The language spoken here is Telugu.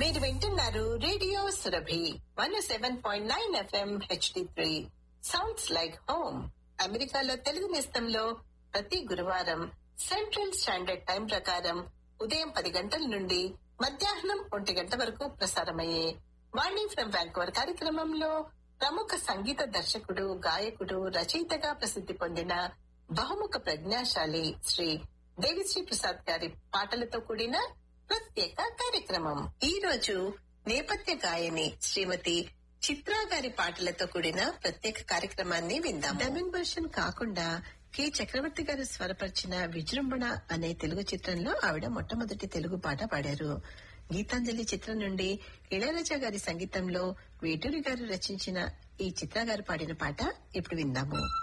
మీరు వింటున్నారు radio Surabhi one seven point nine FM HD three sounds like home అమెరికాలో తెలుగు నేస్తంలో ప్రతి గురువారం సెంట్రల్ స్టాండర్డ్ టైం ప్రకారం ఉదయం పది గంటల నుండి మధ్యాహ్నం ఒంటి గంట వరకు ప్రసారమయ్యే వాణి ఫ్రం వ్యాంకోవర్ కార్యక్రమంలో ప్రముఖ సంగీత దర్శకుడు గాయకుడు రచయితగా ప్రసిద్ధి పొందిన బహుముఖ ప్రజ్ఞాశాలి శ్రీ దేవిశ్రీ ప్రసాద్ గారి పాటలతో కూడిన ప్రత్యేక కార్యక్రమం ఈ రోజు నేపథ్య గాయని శ్రీమతి చిత్రా గారి పాటలతో కూడిన ప్రత్యేక కార్యక్రమాన్ని విందాం డబ్బింగ్ వర్షన్ కాకుండా కె చక్రవర్తి గారు స్వరపరిచిన విజృంభణ అనే తెలుగు చిత్రంలో ఆవిడ మొట్టమొదటి తెలుగు పాట పాడారు గీతాంజలి చిత్రం నుండి ఇళయరాజా గారి సంగీతంలో వేటూరి గారు రచించిన ఈ చిత్ర గారు పాడిన పాట ఇప్పుడు విందాము